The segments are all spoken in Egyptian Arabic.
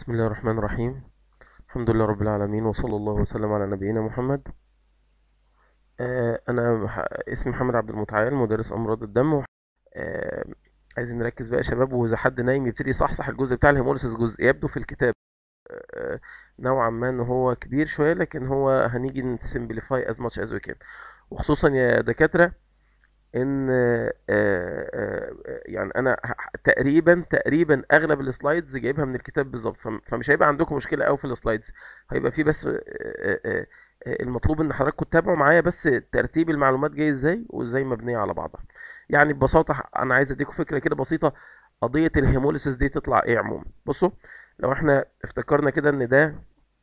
بسم الله الرحمن الرحيم الحمد لله رب العالمين وصلى الله وسلم على نبينا محمد آه، أنا مح- اسمي محمد عبد المتعال مدرس أمراض الدم آه، عايزين نركز بقى يا شباب وإذا حد نايم يبتدي يصحصح الجزء بتاع الهيموليسيس جزء يبدو في الكتاب آه، نوعا ما إن هو كبير شوية لكن هو هنيجي نسمبليفاي as much as we can وخصوصا يا دكاترة ان آه، آه، آه، يعني انا ه- ه- تقريبا تقريبا اغلب السلايدز جايبها من الكتاب بالظبط فم- فمش هيبقى عندكم مشكله قوي في السلايدز هيبقى في بس آه، آه، آه، آه، المطلوب ان حضراتكم تتابعوا معايا بس ترتيب المعلومات جاي ازاي وازاي مبنيه على بعضها يعني ببساطه ح- انا عايز اديكم فكره كده بسيطه قضيه الهيموليسيس دي تطلع ايه عموما بصوا لو احنا افتكرنا كده ان ده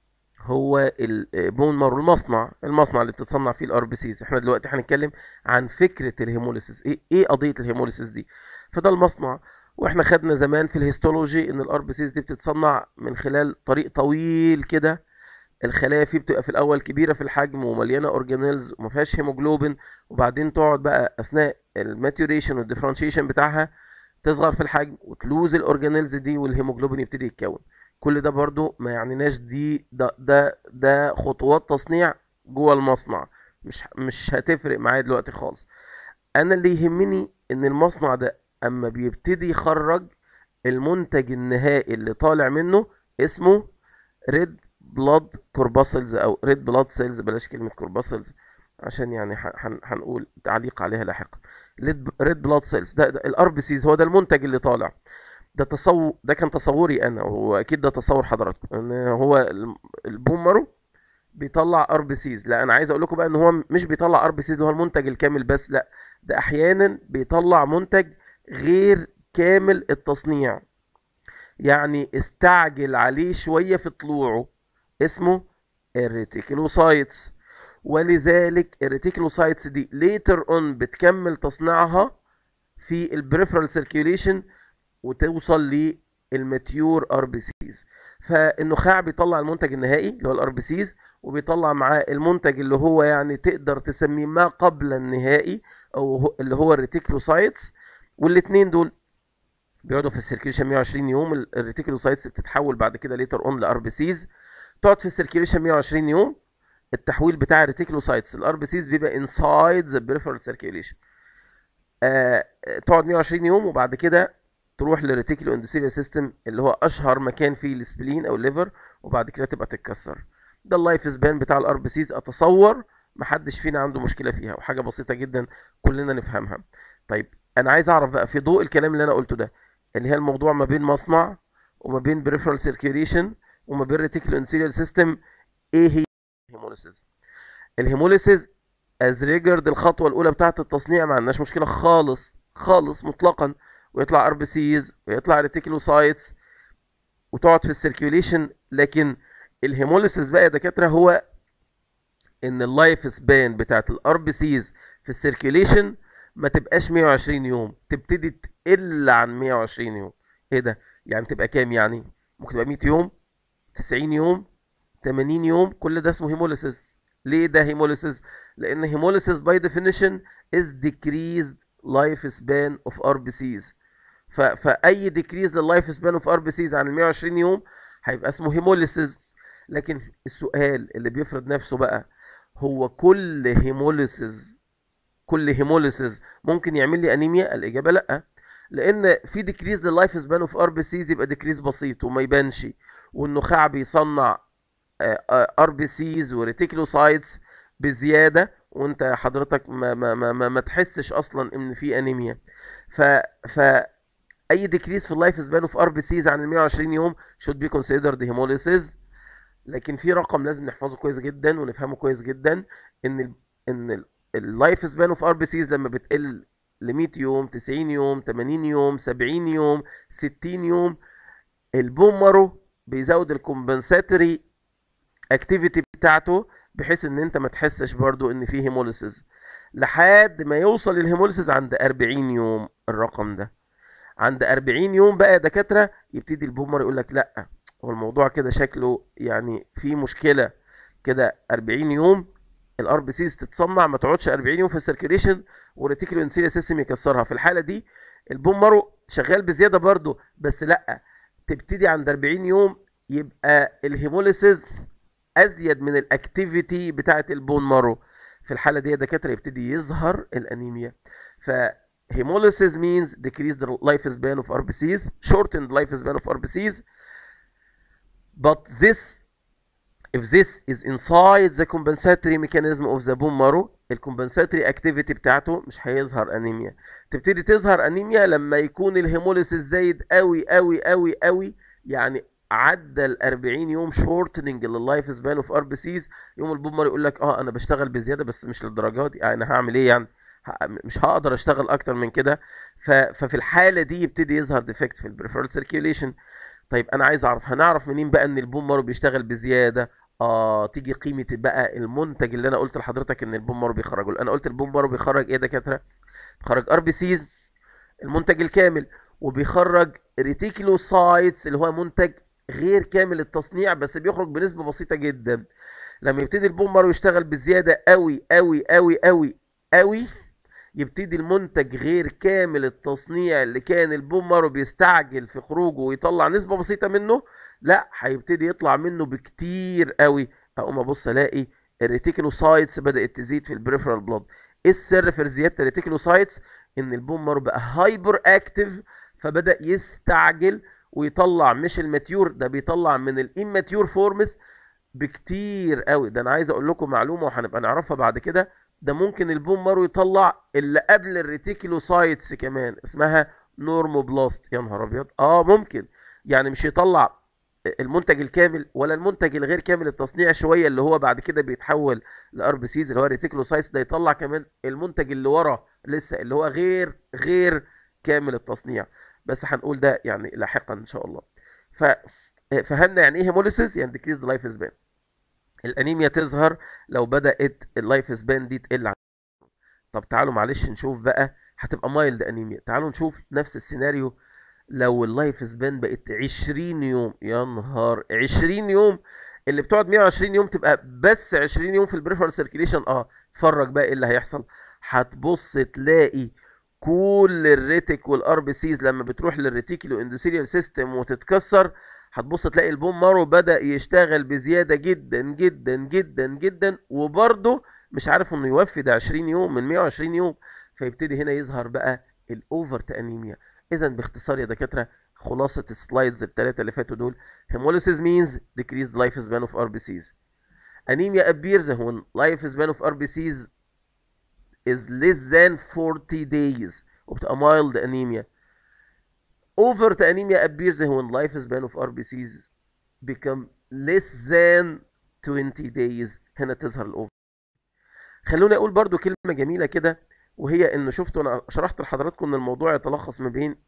هو البون مارو المصنع المصنع اللي بتتصنع فيه الار بي سيز احنا دلوقتي هنتكلم عن فكره الهيموليسيس ايه ايه قضيه الهيموليسيس دي فده المصنع واحنا خدنا زمان في الهيستولوجي ان الار بي سيز دي بتتصنع من خلال طريق طويل كده الخلايا فيه بتبقى في الاول كبيره في الحجم ومليانه اورجانيلز وما فيهاش هيموجلوبين وبعدين تقعد بقى اثناء الماتيوريشن والديفرنشيشن بتاعها تصغر في الحجم وتلوز الاورجانيلز دي والهيموجلوبين يبتدي يتكون كل ده برضو ما يعنيناش دي ده ده ده خطوات تصنيع جوه المصنع مش مش هتفرق معايا دلوقتي خالص انا اللي يهمني ان المصنع ده اما بيبتدي يخرج المنتج النهائي اللي طالع منه اسمه ريد بلاد كورباسلز او ريد بلاد سيلز بلاش كلمة كورباسلز عشان يعني ح- هن- هنقول تعليق عليها لاحقا ريد بلاد سيلز ده, ده الار بي سيز هو ده المنتج اللي طالع ده تصور ده كان تصوري انا واكيد ده تصور حضراتكم ان هو الم- البومرو بيطلع ار بي سيز لا انا عايز اقول لكم بقى ان هو مش بيطلع ار بي سيز اللي هو المنتج الكامل بس لا ده احيانا بيطلع منتج غير كامل التصنيع يعني استعجل عليه شوية في طلوعه اسمه الريتيكولوسايتس ولذلك الريتيكولوسايتس دي later on بتكمل تصنيعها في البريفرال سيركيوليشن وتوصل للماتيور ار بي سيز فالنخاع بيطلع المنتج النهائي اللي هو الار بي سيز وبيطلع معاه المنتج اللي هو يعني تقدر تسميه ما قبل النهائي او هو- اللي هو الريتيكولوسايتس والاثنين دول بيقعدوا في السيركيليشن 120 يوم ال- الريتيكولوسايتس بتتحول بعد كده ليتر اون لار بي سيز تقعد في السيركيليشن 120 يوم التحويل بتاع الريتيكولوسايتس الار بي سيز بيبقى انسايد ذا بريفرال سيركيليشن تقعد 120 يوم وبعد كده تروح للريتيكولو اندوثيليال سيستم اللي هو اشهر مكان فيه السبلين او الليفر وبعد كده تبقى تتكسر ده اللايف سبان بتاع الار بي سيز اتصور محدش فينا عنده مشكله فيها وحاجه بسيطه جدا كلنا نفهمها طيب انا عايز اعرف بقى في ضوء الكلام اللي انا قلته ده اللي هي الموضوع ما بين مصنع وما بين بريفرال سيركيوليشن وما بين ريتيكولو اندوثيليال سيستم ايه هي الهيموليسيس الهيموليسيس از ريجرد الخطوه الاولى بتاعه التصنيع ما عندناش مشكله خالص خالص مطلقا ويطلع ار بي سيز ويطلع ريتيكولوسايتس وتقعد في السيركيوليشن لكن الهيموليسيس بقى يا دكاتره هو ان اللايف سبان بتاعت الار بي سيز في السيركيوليشن ما تبقاش 120 يوم تبتدي تقل عن 120 يوم ايه ده يعني تبقى كام يعني ممكن تبقى 100 يوم 90 يوم 80 يوم كل ده اسمه هيموليسيس ليه ده هيموليسيس لان هيموليسيس باي ديفينيشن از decreased life span of RBCs ف... فاي decrease لللايف سبان اوف ار بي سيز عن ال 120 يوم هيبقى اسمه هيموليسيس لكن السؤال اللي بيفرض نفسه بقى هو كل هيموليسيس كل هيموليسيس ممكن يعمل لي انيميا الاجابه لا لان في ديكريز لللايف سبان اوف ار بي سيز يبقى ديكريز بسيط وما يبانش والنخاع بيصنع ار بي سيز وريتيكولوسايتس بزياده وانت حضرتك ما ما ما ما, ما تحسش اصلا ان في انيميا ف ف اي ديكريز في اللايف سبان اوف ار بي سيز عن ال 120 يوم should be considered hemolysis لكن في رقم لازم نحفظه كويس جدا ونفهمه كويس جدا ان ال ان اللايف سبان اوف ار بي سيز لما بتقل ل 100 يوم 90 يوم 80 يوم 70 يوم 60 يوم البومرو بيزود الكومبنساتوري اكتيفيتي بتاعته بحيث ان انت ما تحسش برضو ان في هيموليسيس لحد ما يوصل الهيموليسيس عند 40 يوم الرقم ده عند 40 يوم بقى يا دكاتره يبتدي البومر يقول لك لا هو الموضوع كده شكله يعني في مشكله كده 40 يوم الار بي سيز تتصنع ما تقعدش 40 يوم في السيركيليشن والريتيكولو انسيليا سيستم يكسرها في الحاله دي البوم مارو شغال بزياده برضو بس لا تبتدي عند 40 يوم يبقى الهيموليسيز ازيد من الاكتيفيتي بتاعه البون مارو في الحاله دي دكاتره يبتدي يظهر الانيميا ف hemolysis means decreased lifespan of RBCs shortened lifespan of RBCs but this if this is inside the compensatory mechanism of the bone marrow الكومبنساتري اكتيفيتي بتاعته مش هيظهر انيميا تبتدي تظهر انيميا لما يكون الهيموليسيس زايد قوي قوي قوي قوي يعني عدى ال 40 يوم شورتنج لللايف سبان اوف ار بي سيز يوم البومر يقول لك اه انا بشتغل بزياده بس مش للدرجه دي انا هعمل ايه يعني مش هقدر اشتغل اكتر من كده ففي الحاله دي يبتدي يظهر ديفكت في البريفرال سيركيوليشن طيب انا عايز اعرف هنعرف منين بقى ان البومر بيشتغل بزياده اه تيجي قيمه بقى المنتج اللي انا قلت لحضرتك ان البومر بيخرجه انا قلت البومر بيخرج ايه دكاتره بيخرج ار بي سيز المنتج الكامل وبيخرج ريتيكولوسايتس اللي هو منتج غير كامل التصنيع بس بيخرج بنسبه بسيطه جدا لما يبتدي البومر يشتغل بزياده قوي قوي قوي قوي قوي يبتدي المنتج غير كامل التصنيع اللي كان البومر بيستعجل في خروجه ويطلع نسبه بسيطه منه لا هيبتدي يطلع منه بكتير قوي اقوم ابص الاقي الريتيكولوسايتس بدات تزيد في البريفرال بلاد ايه السر في زياده الريتيكولوسايتس ان البومر بقى هايبر اكتف فبدا يستعجل ويطلع مش الماتيور ده بيطلع من الاماتيور فورمز بكتير قوي ده انا عايز اقول لكم معلومه وهنبقى نعرفها بعد كده ده ممكن البون مارو يطلع اللي قبل الريتيكولوسايتس كمان اسمها نورموبلاست يا نهار ابيض اه ممكن يعني مش يطلع المنتج الكامل ولا المنتج الغير كامل التصنيع شويه اللي هو بعد كده بيتحول لار بي سيز اللي هو الريتيكولوسايتس ده يطلع كمان المنتج اللي ورا لسه اللي هو غير غير كامل التصنيع بس هنقول ده يعني لاحقا ان شاء الله ففهمنا يعني ايه هيموليسيس يعني ديكريز لايف سبان الانيميا تظهر لو بدات اللايف سبان دي تقل طب تعالوا معلش نشوف بقى هتبقى مايلد انيميا تعالوا نشوف نفس السيناريو لو اللايف سبان بقت 20 يوم يا نهار 20 يوم اللي بتقعد 120 يوم تبقى بس 20 يوم في البريفرال سيركيليشن اه اتفرج بقى ايه اللي هيحصل هتبص تلاقي كل الريتك والار بي سيز لما بتروح للريتيكولو اندوثيليال سيستم وتتكسر هتبص تلاقي البون مارو بدا يشتغل بزياده جدا جدا جدا جدا وبرده مش عارف انه يوفي ده 20 يوم من 120 يوم فيبتدي هنا يظهر بقى الاوفر انيميا اذا باختصار يا دكاتره خلاصه السلايدز الثلاثه اللي فاتوا دول hemolysis means decreased lifespan of RBCs anemia appears when lifespan of RBCs is less than 40 days وبتبقى mild anemia overt anemia appears when lifespan of RBCs become less than 20 days هنا تظهر الاوفر خلوني اقول برضو كلمه جميله كده وهي ان شفتوا انا شرحت لحضراتكم ان الموضوع يتلخص ما بين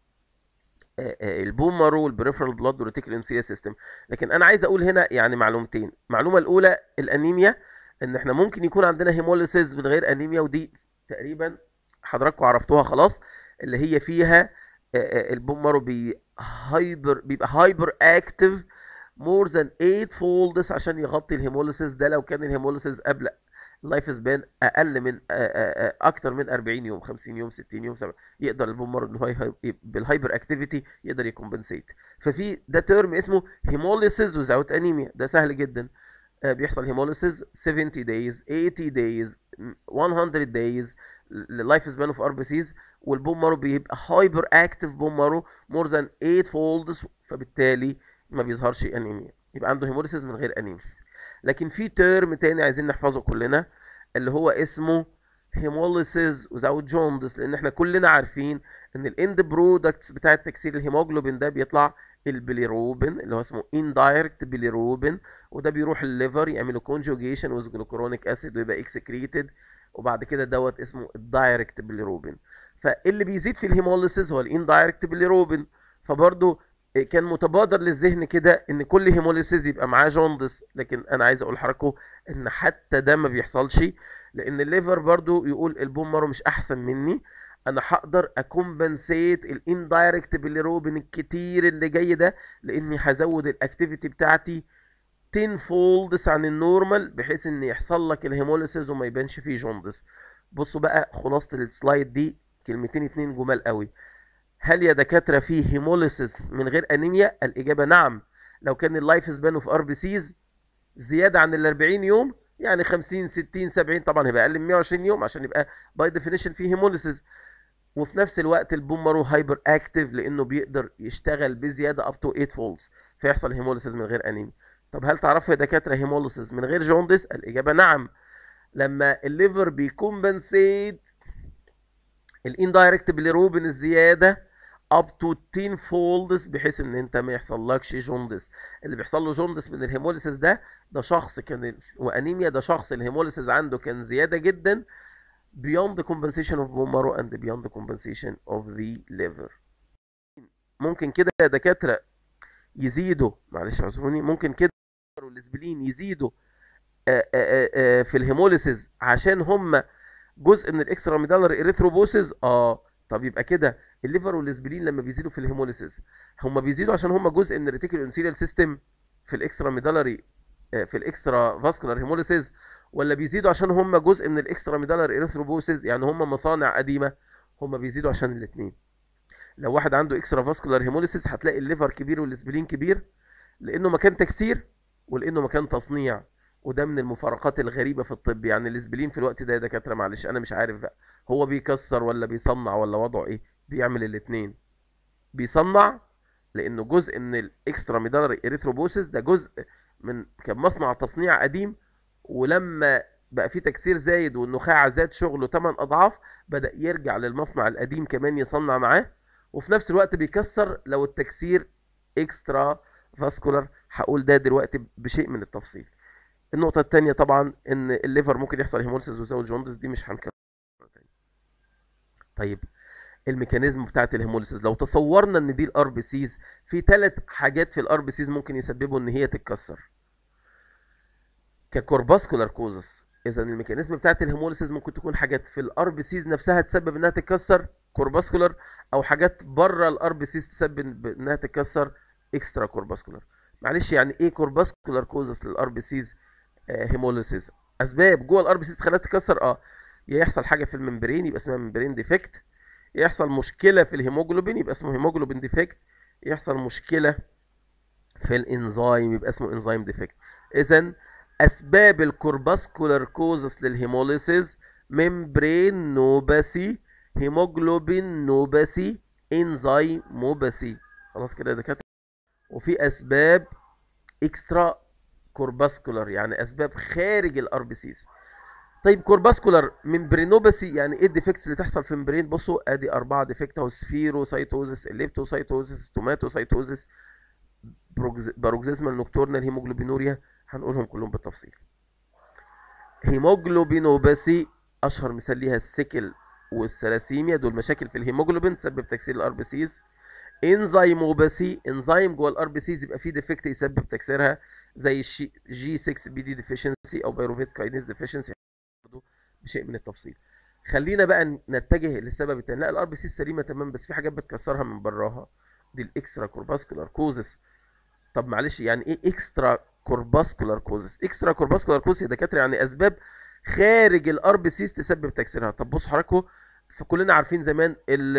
البومر والبريفرال بلاد والريتيكول انسيا سيستم لكن انا عايز اقول هنا يعني معلومتين المعلومه الاولى الانيميا ان احنا ممكن يكون عندنا هيموليسيس من غير انيميا ودي تقريبا حضراتكم عرفتوها خلاص اللي هي فيها البومر بي هايبر بيبقى هايبر اكتف مور ذان 8 فولدز عشان يغطي الهيموليسيس ده لو كان الهيموليسيس قبل اللايف سبان اقل من اكتر من 40 يوم 50 يوم 60 يوم 70 يقدر البومر ان هو بالهايبر اكتيفيتي يقدر يكمبنسيت ففي ده تيرم اسمه هيموليسيس وزاوت انيميا ده سهل جدا بيحصل هيموليسيس 70 days 80 days 100 days اللايف سبان اوف ار بي سيز والبون مارو بيبقى هايبر اكتف بون مارو مور ذان 8 فولدز فبالتالي ما بيظهرش انيميا يبقى عنده هيموليسيس من غير انيميا لكن في تيرم تاني عايزين نحفظه كلنا اللي هو اسمه هيموليسيس without جوندس لان احنا كلنا عارفين ان الاند برودكتس بتاع تكسير الهيموجلوبين ده بيطلع البيليروبين اللي هو اسمه اندايركت بيليروبين وده بيروح الليفر يعملوا كونجوجيشن ويز جلوكرونيك اسيد ويبقى اكسكريتد وبعد كده دوت اسمه الدايركت بيليروبين فاللي بيزيد في الهيموليسيس هو الاندايركت بيليروبين فبرضه كان متبادر للذهن كده ان كل هيموليسيس يبقى معاه جوندس لكن انا عايز اقول لحضراتكم ان حتى ده ما بيحصلش لان الليفر برضو يقول البون مارو مش احسن مني انا هقدر اكمبنسيت الاندايركت بالروبين الكتير اللي جاي ده لاني هزود الاكتيفيتي بتاعتي 10 فولدز عن النورمال بحيث ان يحصل لك الهيموليسيس وما يبانش فيه جوندس بصوا بقى خلاصه السلايد دي كلمتين اتنين جمال قوي هل يا دكاتره في هيموليسيس من غير انيميا الاجابه نعم لو كان اللايف سبان اوف ار بي سيز زياده عن ال 40 يوم يعني 50 60 70 طبعا هيبقى اقل من 120 يوم عشان يبقى باي ديفينيشن فيه هيموليسيس وفي نفس الوقت البومبارو هايبر اكتيف لانه بيقدر يشتغل بزياده اب تو 8 فولدز فيحصل هيموليسيس من غير انيميا طب هل تعرفوا يا دكاتره هيموليسيس من غير جوندس الاجابه نعم لما الليفر بيكمبنسيت الاندايركت بالروبين الزياده اب تو 10 فولدز بحيث ان انت ما يحصلكش جوندس اللي بيحصل له جوندس من الهيموليسيس ده ده شخص كان ال- وانيميا ده شخص الهيموليسيس عنده كان زياده جدا beyond the compensation of bone marrow and beyond the compensation of the liver ممكن كده يا دكاتره يزيدوا معلش اعذروني ممكن كده والاسبلين يزيدوا آه، آه، آه، في الهيموليسيس عشان هم جزء من الاكسترا ميدالر اريثروبوسيس اه طب يبقى كده الليفر والاسبلين لما بيزيدوا في الهيموليسيس هم بيزيدوا عشان هم جزء من الريتيكول انسيريال سيستم في الاكسترا ميدالري في الاكسترا فاسكولار هيموليسيس ولا بيزيدوا عشان هم جزء من الاكسترا ميدالر اريثروبوسيس يعني هم مصانع قديمه هم بيزيدوا عشان الاثنين لو واحد عنده اكسترا فاسكولار هيموليسيس هتلاقي الليفر كبير والاسبلين كبير لانه مكان تكسير ولانه مكان تصنيع وده من المفارقات الغريبه في الطب يعني الاسبلين في الوقت ده يا دكاتره معلش انا مش عارف بقى هو بيكسر ولا بيصنع ولا وضعه ايه بيعمل الاثنين بيصنع لانه جزء من الاكسترا ميدالري اريثروبوسيس ده جزء من كان مصنع تصنيع قديم ولما بقى في تكسير زايد والنخاع زاد شغله 8 اضعاف بدا يرجع للمصنع القديم كمان يصنع معاه وفي نفس الوقت بيكسر لو التكسير اكسترا فاسكولار هقول ده دلوقتي بشيء من التفصيل النقطة التانية طبعا ان الليفر ممكن يحصل هيموليسيس وزود جوندس دي مش هنكررها تاني. طيب الميكانيزم بتاعت الهيموليسيس لو تصورنا ان دي الار بي سيز في ثلاث حاجات في الار بي سيز ممكن يسببوا ان هي تتكسر ككورباسكولار كوزس اذا الميكانيزم بتاعت الهيموليسيس ممكن تكون حاجات في الار بي سيز نفسها تسبب انها تتكسر كورباسكولار او حاجات بره الار بي سيز تسبب انها تتكسر اكسترا كورباسكولار معلش يعني ايه كورباسكولار كوزس للار بي سيز هيموليسيس اسباب جوه الار بي سيز تخليها تتكسر اه يا يحصل حاجه في الممبرين يبقى اسمها ممبرين ديفكت يحصل مشكله في الهيموجلوبين يبقى اسمه هيموجلوبين ديفكت يحصل مشكله في الانزيم يبقى اسمه انزيم ديفكت اذا اسباب الكورباسكولار كوزس للهيموليسيس ممبرين نوباسي هيموجلوبين نوباسي انزيموباسي خلاص كده يا دكاتره وفي اسباب اكسترا كورباسكولار يعني اسباب خارج الار بي سيز طيب كورباسكولار ممبرينوباسي يعني ايه الديفكتس اللي تحصل في ممبرين بصوا ادي اربعه ديفكت اهو سفيروسايتوزس الليبتوسايتوزس توماتوسايتوزس باروكزيزمال نوكتورنال هيموجلوبينوريا هنقولهم كلهم بالتفصيل هيموجلوبينوباسي اشهر مثال ليها السيكل والثلاسيميا دول مشاكل في الهيموجلوبين تسبب تكسير الار بي سيز انزيموباسي انزيم جوه الار بي سيز يبقى فيه ديفكت يسبب تكسيرها زي الشي جي 6 بي دي ديفيشنسي او بايروفيت كاينيز ديفيشنسي برضه بشيء من التفصيل خلينا بقى نتجه للسبب التاني لا الار بي سي سليمه تمام بس في حاجات بتكسرها من براها دي الاكسترا كورباسكولار كوزس طب معلش يعني ايه اكسترا كورباسكولار كوزس اكسترا كورباسكولار كوزس يا دكاتره يعني اسباب خارج الار بي سيز تسبب تكسيرها طب بصوا حضراتكم فكلنا عارفين زمان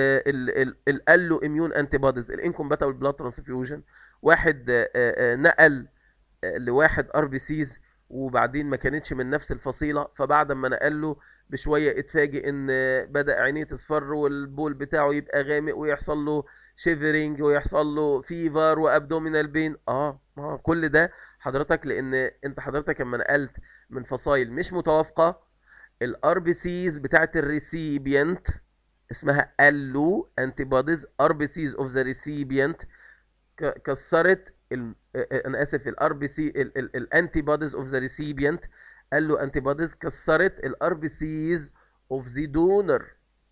الالو اميون انتي بوديز الانكومباتبل بلاد ترانسفيوجن واحد آه، آه، نقل آه، لواحد ار بي سيز وبعدين ما كانتش من نفس الفصيله فبعد ما نقل له بشويه اتفاجئ ان بدا عينيه تصفر والبول بتاعه يبقى غامق ويحصل له شيفرينج ويحصل له فيفر وابدومينال بين اه ما كل ده حضرتك لان انت حضرتك لما نقلت من فصائل مش متوافقه الار بي سيز بتاعت الريسيبيانت اسمها الو انتي بوديز ار بي سيز اوف ذا ريسيبيانت كسرت ال... انا اسف الار بي سي الانتي بوديز اوف ذا ريسيبيانت قال له انتي بوديز كسرت الار بي سيز اوف ذا دونر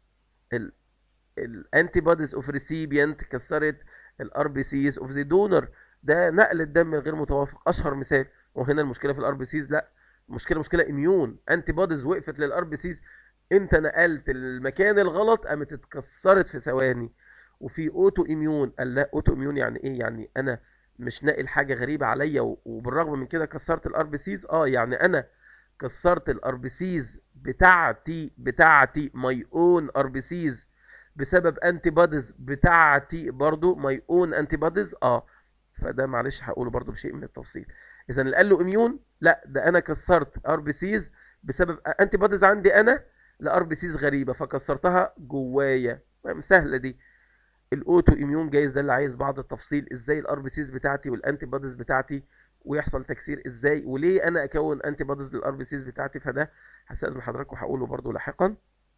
الانتي بوديز اوف ريسيبيانت كسرت الار بي سيز اوف ذا دونر ده نقل الدم غير متوافق اشهر مثال وهنا المشكله في الار بي سيز لا المشكله مشكله اميون انتي بوديز وقفت للار بي سيز انت نقلت المكان الغلط قامت اتكسرت في ثواني وفي اوتو اميون قال لا اوتو اميون يعني ايه يعني انا مش ناقل حاجه غريبه عليا و- وبالرغم من كده كسرت الار بي سيز اه يعني انا كسرت الار بي سيز بتاعتي بتاعتي ماي اون ار بي سيز بسبب انتي بوديز بتاعتي برضو ماي اون انتي بوديز اه فده معلش هقوله برضو بشيء من التفصيل اذا اللي قال له اميون لا ده انا كسرت ار بي سيز بسبب انتي بوديز عندي انا لار بي سيز غريبه فكسرتها جوايا سهله دي الاوتو اميون جايز ده اللي عايز بعض التفصيل ازاي الار بي سيز بتاعتي والانتي بوديز بتاعتي ويحصل تكسير ازاي وليه انا اكون انتي بوديز للار بي سيز بتاعتي فده هستاذن حضراتكم هقوله برضو لاحقا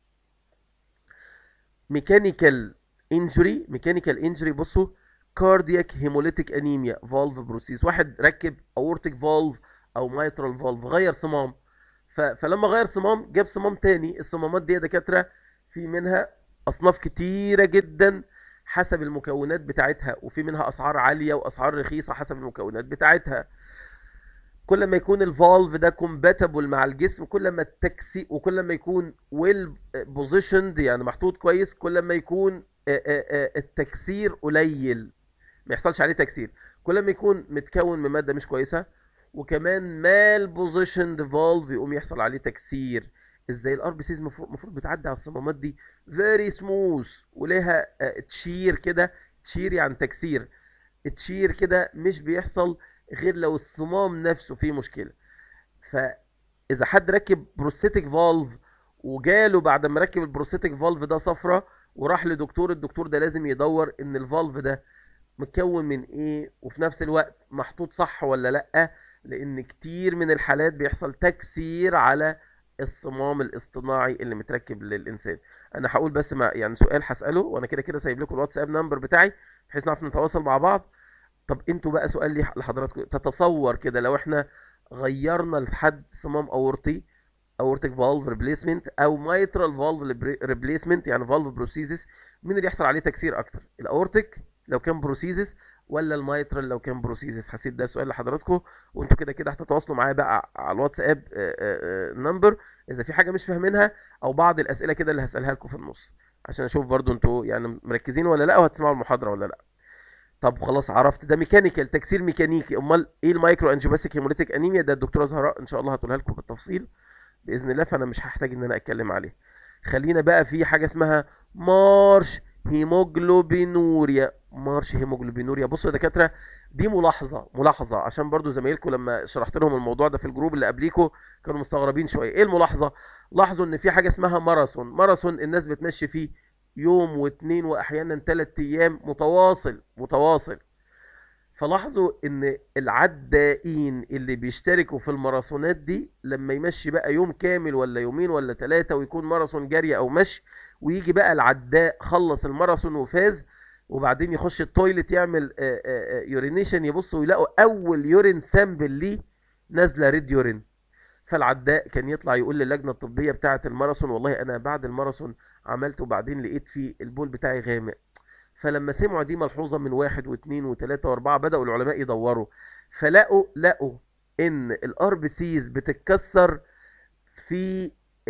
ميكانيكال انجري ميكانيكال انجري بصوا كاردياك هيموليتيك انيميا فالف بروسيس واحد ركب اورتيك فالف او مايترال فالف غير صمام فلما غير صمام جاب صمام تاني الصمامات دي يا دكاتره في منها اصناف كتيره جدا حسب المكونات بتاعتها وفي منها اسعار عاليه واسعار رخيصه حسب المكونات بتاعتها كل ما يكون الفالف ده كومباتبل مع الجسم كل ما التكسي وكل ما يكون ويل بوزيشند يعني محطوط كويس كل ما يكون التكسير قليل ما يحصلش عليه تكسير كل ما يكون متكون من ماده مش كويسه وكمان مال بوزيشند فالف يقوم يحصل عليه تكسير ازاي الار بي سيز المفروض بتعدي على الصمامات دي فيري سموث وليها تشير كده تشير يعني تكسير تشير كده مش بيحصل غير لو الصمام نفسه فيه مشكله فاذا حد ركب بروستيتك فالف وجاله بعد ما ركب البروستيتك فالف ده صفرة وراح لدكتور الدكتور ده لازم يدور ان الفالف ده متكون من ايه وفي نفس الوقت محطوط صح ولا لا لان كتير من الحالات بيحصل تكسير على الصمام الاصطناعي اللي متركب للانسان انا هقول بس ما يعني سؤال هساله وانا كده كده سايب لكم الواتساب نمبر بتاعي بحيث نعرف نتواصل مع بعض طب انتوا بقى سؤال لي لحضراتكم تتصور كده لو احنا غيرنا لحد صمام اورطي اورتيك فالف ريبليسمنت او مايترال فالف ريبليسمنت يعني فالف بروسيزس مين اللي يحصل عليه تكسير اكتر الاورتيك لو كان بروسيزس ولا المايترال لو كان بروسيزس هسيب ده سؤال لحضراتكم وانتوا كده كده هتتواصلوا معايا بقى على الواتساب نمبر اذا في حاجه مش فاهمينها او بعض الاسئله كده اللي هسالها لكم في النص عشان اشوف برضو انتوا يعني مركزين ولا لا وهتسمعوا المحاضره ولا لا طب خلاص عرفت ده ميكانيكال تكسير ميكانيكي امال ايه المايكرو انجيوباسيك هيموليتيك انيميا ده الدكتوره زهراء ان شاء الله هتقولها لكم بالتفصيل باذن الله فانا مش هحتاج ان انا اتكلم عليه خلينا بقى في حاجه اسمها مارش هيموجلوبينوريا مارش هيموجلوبينوريا بصوا يا دكاتره دي ملاحظه ملاحظه عشان برضو زمايلكم لما شرحت لهم الموضوع ده في الجروب اللي قبليكوا كانوا مستغربين شويه ايه الملاحظه لاحظوا ان في حاجه اسمها ماراثون ماراثون الناس بتمشي فيه يوم واثنين واحيانا ثلاث ايام متواصل متواصل فلاحظوا ان العدائين اللي بيشتركوا في الماراثونات دي لما يمشي بقى يوم كامل ولا يومين ولا ثلاثة ويكون ماراثون جري او مشي ويجي بقى العداء خلص الماراثون وفاز وبعدين يخش التويلت يعمل يورينيشن يبصوا يلاقوا اول يورين سامبل ليه نازله ريد يورين فالعداء كان يطلع يقول للجنه الطبيه بتاعه الماراثون والله انا بعد الماراثون عملت وبعدين لقيت في البول بتاعي غامق فلما سمعوا دي ملحوظة من واحد واثنين وثلاثة واربعة بدأوا العلماء يدوروا فلقوا لقوا ان الار بي سيز بتتكسر في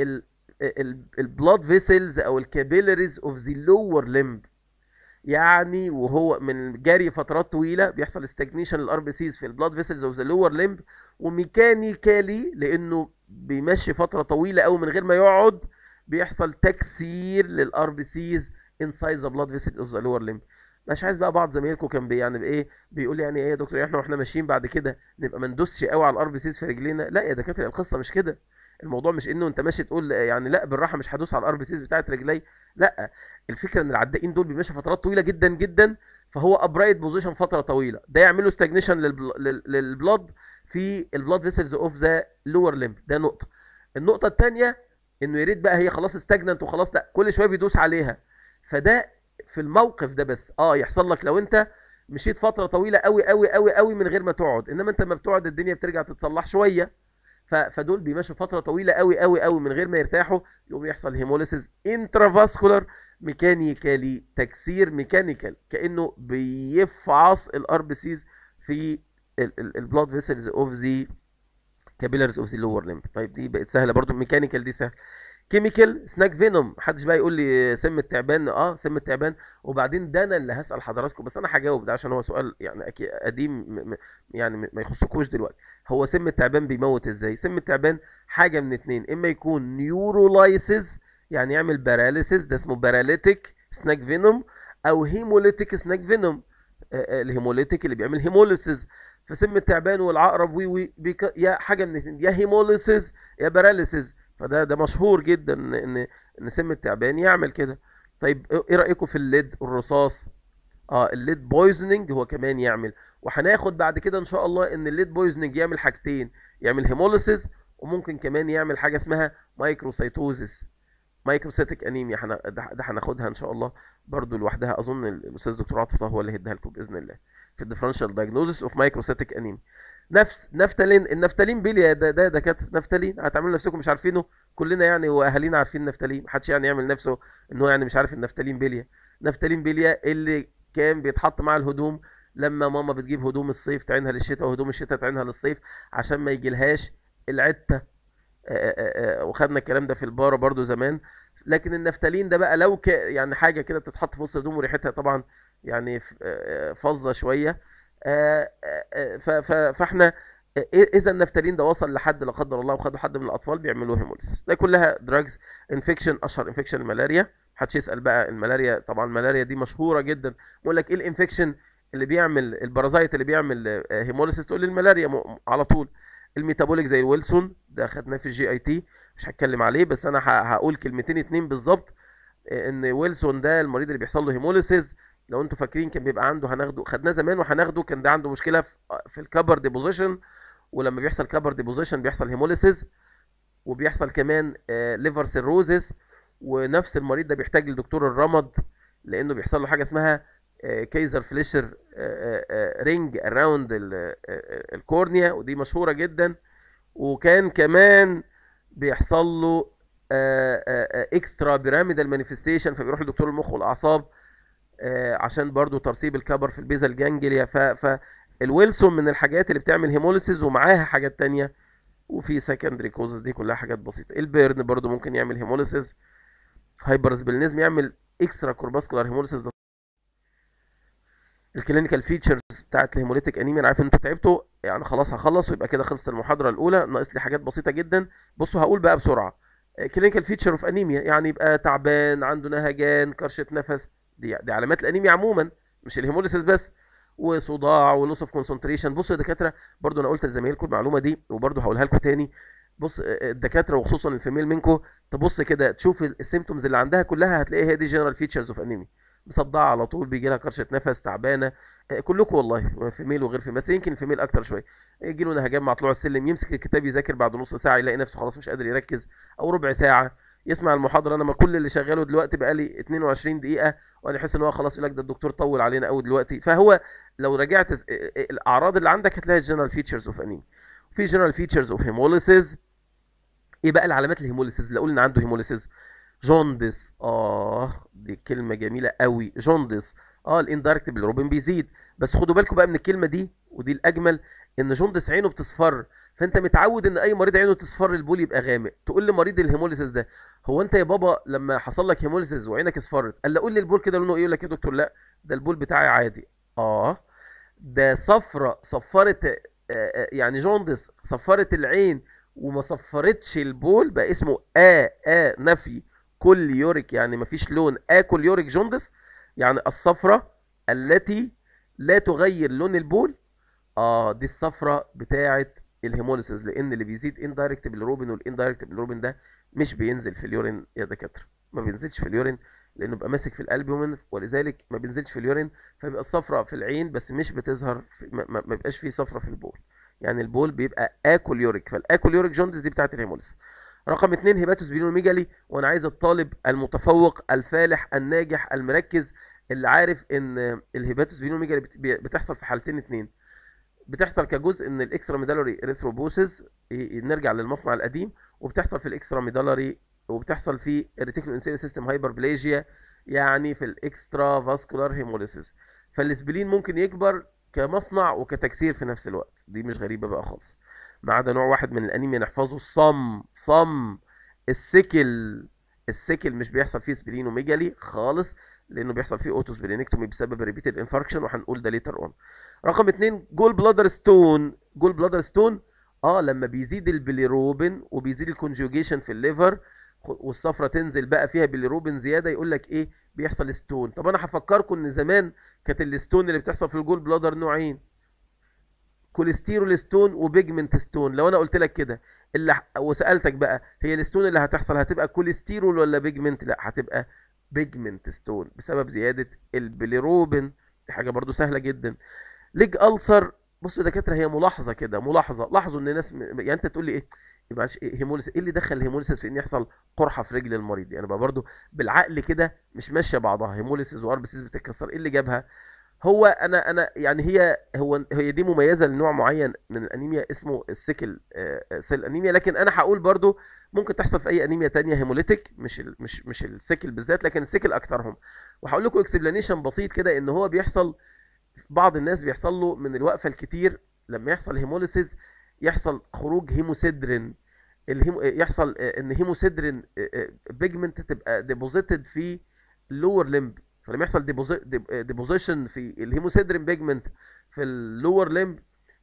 البلاد فيسلز او الكابيلاريز اوف ذا لور لمب يعني وهو من جري فترات طويله بيحصل استجنيشن للار بي سيز في البلاد فيسلز اوف ذا لور لمب وميكانيكالي لانه بيمشي فتره طويله قوي من غير ما يقعد بيحصل تكسير للار بي سيز inside the blood vessel of the lower limb مش عايز بقى بعض زمايلكم كان بي يعني بايه بيقول يعني ايه يا دكتور احنا واحنا ماشيين بعد كده نبقى ما ندوسش قوي على الار بي سيز في رجلينا لا يا دكاتره القصه مش كده الموضوع مش انه انت ماشي تقول يعني لا بالراحه مش هدوس على الار بي سيز بتاعت رجلي لا الفكره ان العدائين دول بيمشوا فترات طويله جدا جدا فهو ابرايت بوزيشن فتره طويله ده يعمل له ستاجنيشن للبلاد في البلاد فيسلز اوف ذا لور ليمب ده نقطه النقطه الثانيه انه يا ريت بقى هي خلاص استجننت وخلاص لا كل شويه بيدوس عليها فده في الموقف ده بس اه يحصل لك لو انت مشيت فتره طويله قوي قوي قوي قوي من غير ما تقعد انما انت لما بتقعد الدنيا بترجع تتصلح شويه فدول بيمشوا فتره طويله قوي قوي قوي من غير ما يرتاحوا يقوم يحصل هيموليسيس انترافاسكولار ميكانيكالي تكسير ميكانيكال كانه بيفعص الار بي سيز في البلاد فيسلز اوف ذا كابيلرز اوف ذا لور ليمب طيب دي بقت سهله برضو ميكانيكال دي سهله كيميكال سناك فينوم محدش بقى يقول لي سم التعبان اه سم التعبان وبعدين ده انا اللي هسال حضراتكم بس انا هجاوب ده عشان هو سؤال يعني اكيد قديم يعني ما يخصكوش دلوقتي هو سم التعبان بيموت ازاي سم التعبان حاجه من اتنين اما يكون نيورولايسيس يعني يعمل باراليسيس ده اسمه باراليتيك سناك فينوم او هيموليتيك سناك فينوم آه، الهيموليتيك اللي بيعمل هيموليسيس فسم التعبان والعقرب وي وي بيك يا حاجه من الاتنين، يا هيموليسيس يا باراليسيس فده ده مشهور جدا ان ان ان سم التعبان يعمل كده طيب ايه رايكم في الليد الرصاص اه الليد بويزنينج هو كمان يعمل وهناخد بعد كده ان شاء الله ان الليد بويزنينج يعمل حاجتين يعمل هيموليسيس وممكن كمان يعمل حاجه اسمها مايكروسيتوزيس مايكروسيتك انيميا حنا ده ده هناخدها ان شاء الله برضو لوحدها اظن الاستاذ دكتور عاطف طه هو اللي هيديها لكم باذن الله في الديفرنشال دايجنوزس اوف مايكروسيتك انيميا نفس نفتالين النفتالين بيليا ده ده دكاتره نفتالين هتعملوا نفسكم مش عارفينه كلنا يعني واهالينا عارفين نفتالين محدش يعني يعمل نفسه ان هو يعني مش عارف النفتالين بيليا نفتالين بيليا اللي كان بيتحط مع الهدوم لما ماما بتجيب هدوم الصيف تعينها للشتاء وهدوم الشتاء تعينها للصيف عشان ما يجيلهاش العته آه، آه، آه، وخدنا الكلام ده في البارة برضو زمان لكن النفتالين ده بقى لو ك... يعني حاجه كده بتتحط في وسط الهدوم وريحتها طبعا يعني ف- آه، فظه شويه آه، آه، آه، ف- ف- فاحنا آه، اذا النفتالين ده وصل لحد لا قدر الله وخدوا حد من الاطفال بيعملوا هيموليسيس ده كلها دراجز انفكشن اشهر انفكشن الملاريا محدش يسال بقى الملاريا طبعا الملاريا دي مشهوره جدا بقول لك ايه الانفكشن اللي بيعمل البرازيت اللي بيعمل هيموليسيس تقول لي الملاريا م- على طول الميتابوليك زي الويلسون ده خدناه في الجي اي تي مش هتكلم عليه بس انا ه- هقول كلمتين اتنين بالظبط ان ويلسون ده المريض اللي بيحصل له هيموليسيس لو انتوا فاكرين كان بيبقى عنده هناخده خدناه زمان وهناخده كان ده عنده مشكله في في الكبر ديبوزيشن ولما بيحصل كبر ديبوزيشن بيحصل هيموليسيس وبيحصل كمان ليفر سيروزس ونفس المريض ده بيحتاج لدكتور الرمد لانه بيحصل له حاجه اسمها كيزر فليشر رينج اراوند الكورنيا ودي مشهوره جدا وكان كمان بيحصل له اكسترا بيراميدال مانيفستيشن فبيروح لدكتور المخ والاعصاب آه، عشان برضو ترسيب الكبر في البيزل جانجليا ف فالويلسون من الحاجات اللي بتعمل هيموليسيس ومعاها حاجات تانية وفي سكندري كوزز دي كلها حاجات بسيطه البيرن برضو ممكن يعمل هيموليسيس هايبرسبلينيزم يعمل اكسترا كورباسكولار هيموليسيس ده الكلينيكال فيتشرز بتاعت الهيموليتيك انيميا انا عارف ان انتوا تعبتوا يعني خلاص هخلص ويبقى كده خلصت المحاضره الاولى ناقص لي حاجات بسيطه جدا بصوا هقول بقى بسرعه كلينيكال فيتشر اوف انيميا يعني يبقى تعبان عنده نهجان كرشه نفس دي دي علامات الانيميا عموما مش الهيموليسيس بس وصداع ولوس اوف كونسنتريشن بصوا يا دكاتره برضو انا قلت لزمايلكم المعلومه دي وبرضو هقولها لكم تاني بص الدكاتره وخصوصا الفيميل منكم تبص كده تشوف السيمتومز اللي عندها كلها هتلاقيها هي دي جنرال فيتشرز اوف انيميا مصدعه على طول بيجي لها كرشه نفس تعبانه آه، كلكم والله في ميل وغير في بس يمكن في ميل اكتر شويه يجي له نهجان مع طلوع السلم يمسك الكتاب يذاكر بعد نص ساعه يلاقي نفسه خلاص مش قادر يركز او ربع ساعه يسمع المحاضره انا ما كل اللي شغاله دلوقتي بقالي 22 دقيقه وانا يحس ان هو خلاص يقول لك ده الدكتور طول علينا قوي دلوقتي فهو لو رجعت ز- الاعراض اللي عندك هتلاقي الجنرال فيتشرز اوف انيميا في جنرال فيتشرز اوف هيموليسيس ايه بقى العلامات الهيموليسيس اللي قلنا عنده هيموليسيس جوندس اه دي كلمه جميله قوي جوندس اه الاندايركت بالروبين بيزيد بس خدوا بالكم بقى من الكلمه دي ودي الاجمل ان جوندس عينه بتصفر فانت متعود ان اي مريض عينه تصفر البول يبقى غامق تقول لمريض الهيموليسيس ده هو انت يا بابا لما حصل لك هيموليسيس وعينك اصفرت قال له قول لي البول كده لونه ايه يقول لك يا دكتور لا ده البول بتاعي عادي اه ده صفرة صفرت آه، آه، يعني جوندس صفرت العين وما صفرتش البول بقى اسمه آ آ نفي كل يوريك يعني مفيش لون آكل يوريك جوندس يعني الصفرة التي لا تغير لون البول اه دي الصفرة بتاعة الهيموليسيس لان اللي بيزيد اندايركت بالروبين والاندايركت بالروبين ده مش بينزل في اليورين يا دكاتره ما بينزلش في اليورين لانه بيبقى ماسك في الالبومين ولذلك ما بينزلش في اليورين فبيبقى الصفرة في العين بس مش بتظهر في ما, ما ما بيبقاش فيه صفرة في البول يعني البول بيبقى اكل يوريك فالاكل يوريك جوندس دي بتاعت الهيموليسيس رقم اتنين هيباتوس بيلوميجالي وانا عايز الطالب المتفوق الفالح الناجح المركز اللي عارف ان الهيباتوس بيلوميجالي بت- بي- بتحصل في حالتين اتنين بتحصل كجزء من الاكسترا ميدالري اريثروبوسيس نرجع للمصنع القديم وبتحصل في الاكسترا ميدالري وبتحصل في الريتيكولو انسيري سيستم هايبربليجيا يعني في الاكسترا فاسكولار هيموليسيس فالاسبلين ممكن يكبر كمصنع وكتكسير في نفس الوقت دي مش غريبه بقى خالص ما عدا نوع واحد من الانيميا نحفظه الصم صم السكل السكل مش بيحصل فيه سبلينوميجالي خالص لانه بيحصل فيه اوتوسبلينكتومي بسبب ريبيتد انفاركشن وهنقول ده ليتر اون رقم اتنين جول بلادر ستون جول بلادر ستون اه لما بيزيد البليروبين وبيزيد الكونجوجيشن في الليفر والصفرة تنزل بقى فيها بالروبين زياده يقول لك ايه بيحصل ستون طب انا هفكركم ان زمان كانت الستون اللي بتحصل في الجول بلادر نوعين كوليسترول ستون وبيجمنت ستون لو انا قلت لك كده اللي ح- وسالتك بقى هي الستون اللي هتحصل هتبقى كوليسترول ولا بيجمنت لا هتبقى بيجمنت ستون بسبب زياده البيليروبين دي حاجه برضو سهله جدا ليج ألسر بصوا يا دكاتره هي ملاحظه كده ملاحظه لاحظوا ان الناس م... يعني انت تقول لي ايه يبقى معلش ايه هيموليسيس ايه اللي دخل الهيموليسيس في ان يحصل قرحه في رجل المريض يعني بقى برضو بالعقل كده مش ماشيه بعضها هيموليسيس واربسيس بتتكسر ايه اللي جابها هو انا انا يعني هي هو هي دي مميزه لنوع معين من الانيميا اسمه السيكل آه، سيل انيميا لكن انا هقول برضو ممكن تحصل في اي انيميا تانية هيموليتيك مش ال مش مش السيكل بالذات لكن السيكل اكثرهم وهقول لكم اكسبلانيشن بسيط كده ان هو بيحصل بعض الناس بيحصل له من الوقفه الكتير لما يحصل هيموليسيس يحصل خروج هيموسيدرين الهيمو يحصل آه، ان هيموسيدرين بيجمنت تبقى ديبوزيتد في اللور لمب فلما يحصل ديبوزيشن في الهيموسيدرين بيجمنت في اللور لمب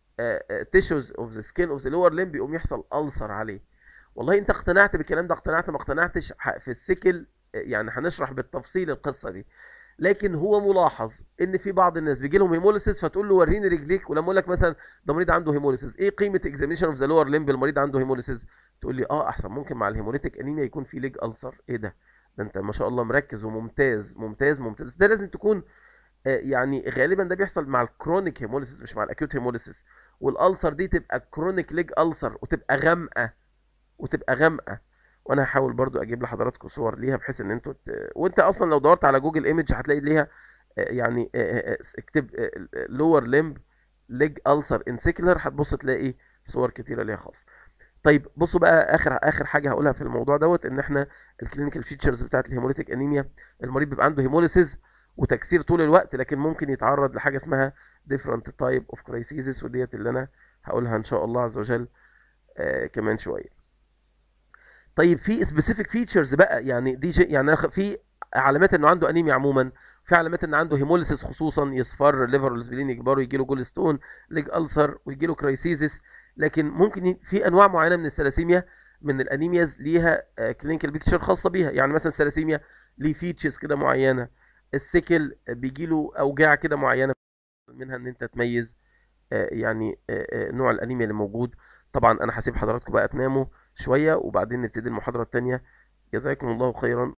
تيشوز اوف ذا سكين اوف ذا لور لمب يقوم يحصل ألسر عليه والله انت اقتنعت بالكلام ده اقتنعت ما اقتنعتش ح- في السكل آه، يعني هنشرح بالتفصيل القصه دي لكن هو ملاحظ ان في بعض الناس بيجي لهم هيموليسيس فتقول له وريني رجليك ولما اقول لك مثلا ده مريض عنده هيموليسيس ايه قيمه اكزامينشن اوف ذا لور لمب المريض عنده هيموليسيس تقول لي اه احسن ممكن مع الهيموليتيك انيميا يكون في ليج ألسر ايه ده ده انت ما شاء الله مركز وممتاز ممتاز ممتاز ده لازم تكون آه، يعني غالبا ده بيحصل مع الكرونيك هيموليسيس مش مع الاكيوت هيموليسيس والألسر دي تبقى كرونيك ليج ألسر وتبقى غامقه وتبقى غامقه وانا هحاول برضو اجيب لحضراتكم صور ليها بحيث ان انتوا ت... وانت اصلا لو دورت على جوجل ايمج هتلاقي ليها آه، يعني آه، آه، اكتب لور ليمب ليج ألسر انسيكلر هتبص تلاقي صور كتيره ليها خاص طيب بصوا بقى اخر اخر حاجه هقولها في الموضوع دوت ان احنا الكلينيكال فيتشرز بتاعت الهيموليتيك انيميا المريض بيبقى عنده هيموليسيس وتكسير طول الوقت لكن ممكن يتعرض لحاجه اسمها different type of crises وديت اللي انا هقولها ان شاء الله عز وجل آه كمان شويه طيب في سبيسيفيك فيتشرز بقى يعني دي شيء يعني أنا في علامات انه عنده انيميا عموما في علامات ان عنده هيموليسيس خصوصا يصفر الليفر والسبلين يكبروا يجي له جول ستون ليج ألسر ويجي له كرايسيزس لكن ممكن ي- في انواع معينه من الثلاسيميا من الانيمياز ليها كلينيكال بيكتشر خاصه بيها يعني مثلا الثلاسيميا ليه فيتشرز كده معينه السيكل بيجي له اوجاع كده معينه منها ان انت تميز آه، يعني آه، آه، نوع الانيميا اللي موجود طبعا انا هسيب حضراتكم بقى تناموا شويه وبعدين نبتدي المحاضره الثانيه جزاكم الله خيرا